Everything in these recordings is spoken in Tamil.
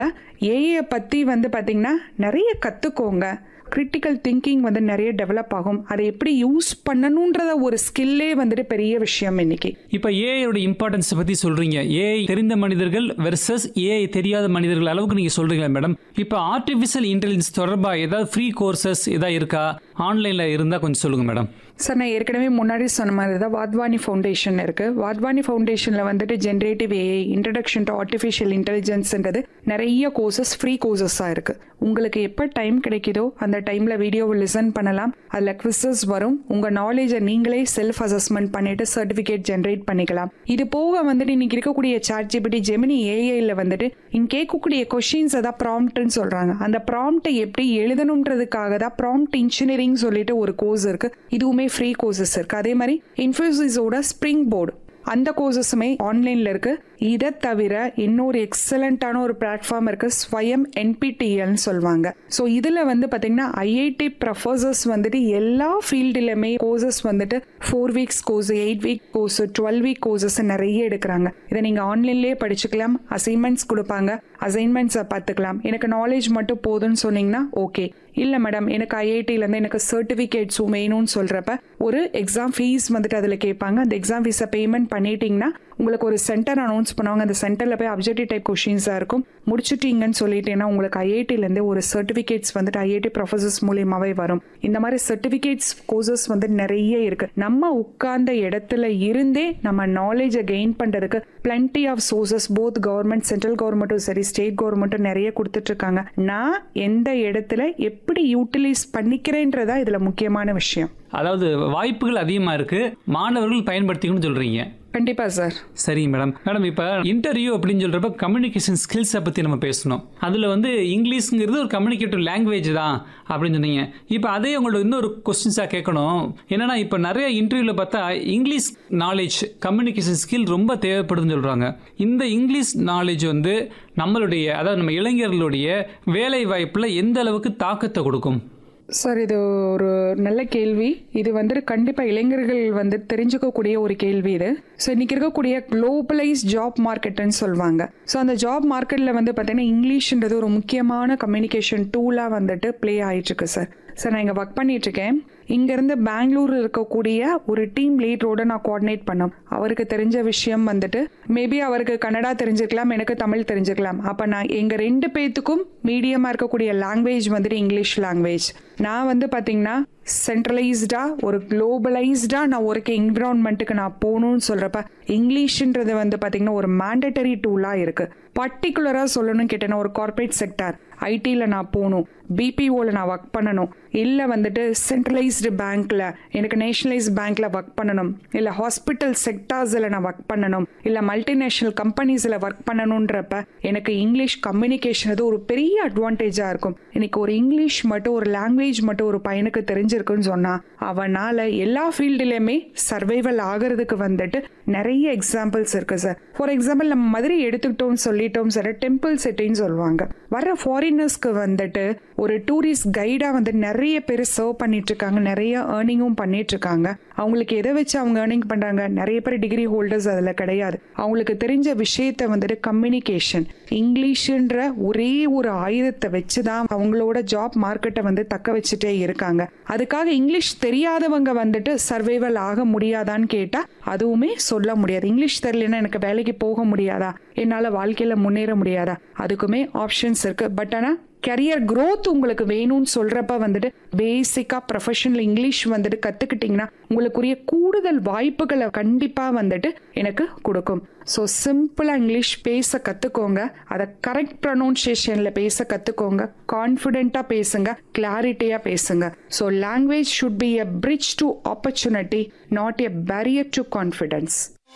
ஏஐ பற்றி வந்து பார்த்தீங்கன்னா நிறைய கற்றுக்கோங்க கிரிட்டிக்கல் திங்கிங் வந்து நிறைய டெவலப் ஆகும் அதை எப்படி யூஸ் பண்ணணுன்றத ஒரு ஸ்கில்லே வந்துட்டு பெரிய விஷயம் இன்னைக்கு இப்போ ஏஐயோட இம்பார்ட்டன்ஸை பற்றி சொல்கிறீங்க ஏஐ தெரிந்த மனிதர்கள் வெர்சஸ் ஏஐ தெரியாத மனிதர்கள் அளவுக்கு நீங்கள் சொல்கிறீங்களா மேடம் இப்போ ஆர்டிஃபிஷியல் இன்டெலிஜென்ஸ் தொடர்பாக ஏதாவது ஃப்ரீ கோர்சஸ் ஏதாவது இருக்கா ஆன்லைனில் இருந்தால் கொஞ்சம் சொல்லுங்கள் மேடம் சார் நான் ஏற்கனவே முன்னாடி சொன்ன மாதிரி தான் வாத்வானி ஃபவுண்டேஷன் இருக்கு வாத்வானி ஃபவுண்டேஷனில் வந்துட்டு generative AI introduction to artificial இன்டெலிஜென்ஸ்ன்றது நிறைய கோர்சஸ் ஃப்ரீ கோர்சஸாக இருக்கு உங்களுக்கு எப்போ டைம் கிடைக்குதோ அந்த டைமில் வீடியோவை லிசன் பண்ணலாம் அதில் குவிசஸ் வரும் உங்கள் நாலேஜை நீங்களே செல்ஃப் அசஸ்மெண்ட் பண்ணிட்டு சர்டிஃபிகேட் ஜென்ரேட் பண்ணிக்கலாம் இது போக வந்துட்டு இன்னைக்கு இருக்கக்கூடிய சாட் ஜிபிடி ஜெமினி ஏஐயில் வந்துட்டு இங்க கேட்கக்கூடிய கொஷின்ஸ் அதான் ப்ராம்ப்ட்னு சொல்கிறாங்க அந்த ப்ராம்ப்டை எப்படி எழுதணுன்றதுக்காக தான் ப்ராம்ப்ட் இன்ஜினியரிங் சொல்லிட்டு ஒரு கோர்ஸ் இருக்கு இதுவுமே ஃப்ரீ கோர்சஸ் இருக்கு அதே மாதிரி இன்ஃபோசிஸோட ஸ்ப்ரிங் போர்டு அந்த கோர்சஸுமே ஆன்லைனில் இருக்கு இதை தவிர இன்னொரு எக்ஸலண்ட்டான ஒரு பிளாட்ஃபார்ம் இருக்கு ஸ்வயம் என்பிடிஎல்னு சொல்லுவாங்க ஸோ இதில் வந்து பார்த்தீங்கன்னா ஐஐடி ப்ரொஃபசர்ஸ் வந்துட்டு எல்லா ஃபீல்டுலையுமே கோர்சஸ் வந்துட்டு four weeks course eight week course twelve week courses நிறைய எடுக்கிறாங்க இதை நீங்கள் ஆன்லைன்லேயே படிச்சுக்கலாம் அசைன்மெண்ட்ஸ் கொடுப்பாங்க அசைன்மெண்ட்ஸை பார்த்துக்கலாம் எனக்கு நாலேஜ் மட்டும் போதும்னு சொன்னீங்கன்னா ஓகே இல்லை மேடம் எனக்கு ஐஐடியிலேருந்து எனக்கு சர்டிஃபிகேட்ஸும் வேணும்னு சொல்கிறப்ப ஒரு எக்ஸாம் ஃபீஸ் வந்துட்டு அதில் கேட்பாங்க அந்த எக்ஸாம் ஃபீஸை பேமெண்ட் பண்ணிட்டீங்கன்னா உங்களுக்கு ஒரு சென்டர் அனௌன்ஸ் பண்ணுவாங்க அந்த சென்டரில் போய் அப்ஜெக்டிவ் டைப் கொஷின்ஸாக இருக்கும் முடிச்சுட்டீங்கன்னு சொல்லிட்டேன்னா உங்களுக்கு ஐஐடிலேருந்து ஒரு சர்டிஃபிகேட்ஸ் வந்துட்டு ஐஐடி ப்ரொஃபசர்ஸ் மூலியமாகவே வரும் இந்த மாதிரி சர்டிஃபிகேட்ஸ் கோர்சஸ் வந்து நிறைய இருக்கு நம்ம உட்கார்ந்த இடத்துல இருந்தே நம்ம நாலேஜை கெயின் பண்ணுறதுக்கு plenty of sources both government central கவர்மெண்ட்டும் சரி ஸ்டேட் கவர்மெண்ட்டும் நிறைய கொடுத்துட்டு இருக்காங்க நான் எந்த இடத்துல எப்படி யூட்டிலைஸ் பண்ணிக்கிறேன்றதா இதில் முக்கியமான விஷயம் அதாவது வாய்ப்புகள் அதிகமாக இருக்குது மாணவர்கள் பயன்படுத்திக்கணும்னு சொல்கிறீங்க கண்டிப்பா சார் சரிங்க மேடம் மேடம் இப்போ இன்டர்வியூ அப்படின்னு சொல்கிறப்ப கம்யூனிகேஷன் ஸ்கில்ஸை பற்றி நம்ம பேசணும் அதில் வந்து இங்கிலீஷ்ங்கிறது ஒரு கம்யூனிகேட்டிவ் லாங்குவேஜ் தான் அப்படின்னு சொன்னீங்க இப்போ அதே உங்களோட இன்னொரு கொஸ்டின்ஸாக கேட்கணும் என்னன்னா இப்போ நிறைய இன்டர்வியூவில் பார்த்தா இங்கிலீஷ் நாலேஜ் கம்யூனிகேஷன் ஸ்கில் ரொம்ப தேவைப்படுதுன்னு சொல்கிறாங்க இந்த இங்கிலீஷ் நாலேஜ் வந்து நம்மளுடைய அதாவது நம்ம இளைஞர்களுடைய வேலை வாய்ப்பில் எந்த அளவுக்கு தாக்கத்தை கொடுக்கும் சார் இது ஒரு நல்ல கேள்வி இது வந்துட்டு கண்டிப்பாக இளைஞர்கள் வந்து தெரிஞ்சுக்கக்கூடிய ஒரு கேள்வி இது ஸோ இன்னைக்கு இருக்கக்கூடிய குளோபலைஸ் ஜாப் மார்க்கெட்டுன்னு சொல்லுவாங்க ஸோ அந்த ஜாப் மார்க்கெட்டில் வந்து பார்த்தீங்கன்னா இங்கிலீஷ்ன்றது ஒரு முக்கியமான கம்யூனிகேஷன் டூலாக வந்துட்டு ப்ளே ஆயிட்டு இருக்கு சார் சார் நான் இங்கே ஒர்க் பண்ணிட்டு இருக்கேன் இங்கேருந்து பெங்களூர் இருக்கக்கூடிய ஒரு டீம் லீடரோட நான் கோஆர்டினேட் பண்ணோம் அவருக்கு தெரிஞ்ச விஷயம் வந்துட்டு மேபி அவருக்கு கன்னடா தெரிஞ்சிருக்கலாம் எனக்கு தமிழ் தெரிஞ்சிருக்கலாம் அப்போ நான் எங்கள் ரெண்டு பேத்துக்கும் மீடியமாக இருக்கக்கூடிய லாங்குவேஜ் வந்துட்டு இங்கிலீஷ் லாங்குவேஜ் நான் வந்து பார்த்தீங்கன்னா சென்ட்ரலைஸ்டாக ஒரு குளோபலைஸ்டாக நான் ஒரு என்விரான்மெண்ட்டுக்கு நான் போகணும்னு சொல்கிறப்ப இங்கிலீஷ்ன்றது வந்து பார்த்தீங்கன்னா ஒரு மேண்டட்டரி டூலாக இருக்குது பர்டிகுலராக சொல்லணும் கேட்டேன்னா ஒரு கார்ப்பரேட் செக்டார் ஐடியில் நான் போகணும் பிபிஓவில் நான் ஒர்க் பண்ணணும் இல்லை வந்துட்டு சென்ட்ரலைஸ்டு பேங்க்கில் எனக்கு நேஷனலைஸ் பேங்க்கில் ஒர்க் பண்ணணும் இல்லை ஹாஸ்பிட்டல் செக்டார்ஸில் நான் ஒர்க் பண்ணணும் இல்லை மல்டிநேஷ்னல் கம்பெனிஸில் ஒர்க் பண்ணணுன்றப்ப எனக்கு இங்கிலீஷ் கம்யூனிகேஷன் அது ஒரு பெரிய அட்வான்டேஜாக இருக்கும் இன்னைக்கு ஒரு இங்கிலீஷ் மட்டும் ஒரு லாங்குவேஜ் மட்டும் ஒரு பையனுக்கு தெரிஞ்சிருக்குன்னு சொன்னால் அவனால் எல்லா ஃபீல்டுலையுமே சர்வைவல் ஆகிறதுக்கு வந்துட்டு நிறைய எக்ஸாம்பிள்ஸ் இருக்கு சார் ஃபார் எக்ஸாம்பிள் நம்ம மதுரை எடுத்துக்கிட்டோம் சொல்லிட்டோம் சார் டெம்பிள் செட்டின்னு சொல்லுவாங்க வர ஃபாரினர்ஸ்க்கு வந்துட்டு ஒரு டூரிஸ்ட் கைடாக வந்து நிறைய பேர் சர்வ் பண்ணிட்டு இருக்காங்க நிறைய ஏர்னிங்கும் பண்ணிட்டு இருக்காங்க அவங்களுக்கு எதை வச்சு அவங்க ஏர்னிங் பண்றாங்க நிறைய பேர் டிகிரி ஹோல்டர்ஸ் அதில் கிடையாது அவங்களுக்கு தெரிஞ்ச விஷயத்த வந்துட்டு கம்யூனிகேஷன் இங்கிலீஷுன்ற ஒரே ஒரு ஆயுதத்தை வச்சு தான் அவங்களோட ஜாப் மார்க்கெட்டை வந்து தக்க வச்சுட்டே இருக்காங்க அதுக்காக இங்கிலீஷ் தெரியாதவங்க வந்துட்டு சர்வைவல் ஆக முடியாதான்னு கேட்டால் அதுவுமே சொல்ல முடியாது இங்கிலீஷ் தெரியலன்னா எனக்கு வேலைக்கு போக முடியாதா என்னால் வாழ்க்கையில் முன்னேற முடியாதா அதுக்குமே ஆப்ஷன்ஸ் இருக்கு பட் ஆனால் கரியர் growth உங்களுக்கு வேணும்னு சொல்றப்ப வந்துட்டு பேசிக்கா ப்ரொஃபஷனல் இங்கிலீஷ் வந்துட்டு கத்துக்கிட்டீங்கன்னா உங்களுக்குரிய கூடுதல் வாய்ப்புகளை கண்டிப்பா வந்துட்டு எனக்கு கொடுக்கும் ஸோ சிம்பிளா இங்கிலீஷ் பேச கத்துக்கோங்க அதை கரெக்ட் ப்ரொனவுன்சியேஷன்ல பேச கத்துக்கோங்க கான்ஃபிடென்ட்டா பேசுங்க கிளாரிட்டியா பேசுங்க so language should be a bridge to opportunity not a barrier to confidence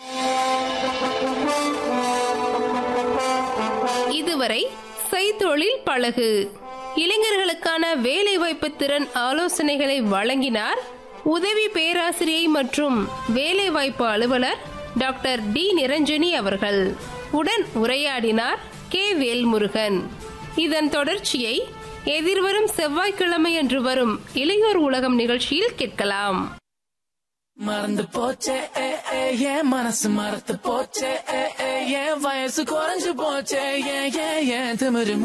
இதுவரை செய்தொழில் பழகு இளைஞர்களுக்கான வேலைவாய்ப்பு திறன் ஆலோசனைகளை வழங்கினார் உதவி பேராசிரியை மற்றும் வேலைவாய்ப்பு அலுவலர் டாக்டர் டி நிரஞ்சனி அவர்கள் உடன் உரையாடினார் கே வேல்முருகன் இதன் தொடர்ச்சியை எதிர்வரும் செவ்வாய்க்கிழமை அன்று வரும் இளையோர் உலகம் நிகழ்ச்சியில் கேட்கலாம் மறந்து போச்சே ஏ, ஏ, என் மனசு மறந்து போச்சே ஏ, ஏ, என் வயசு குறைஞ்சு போச்சே ஏன் ஏன் ஏன் திமிரு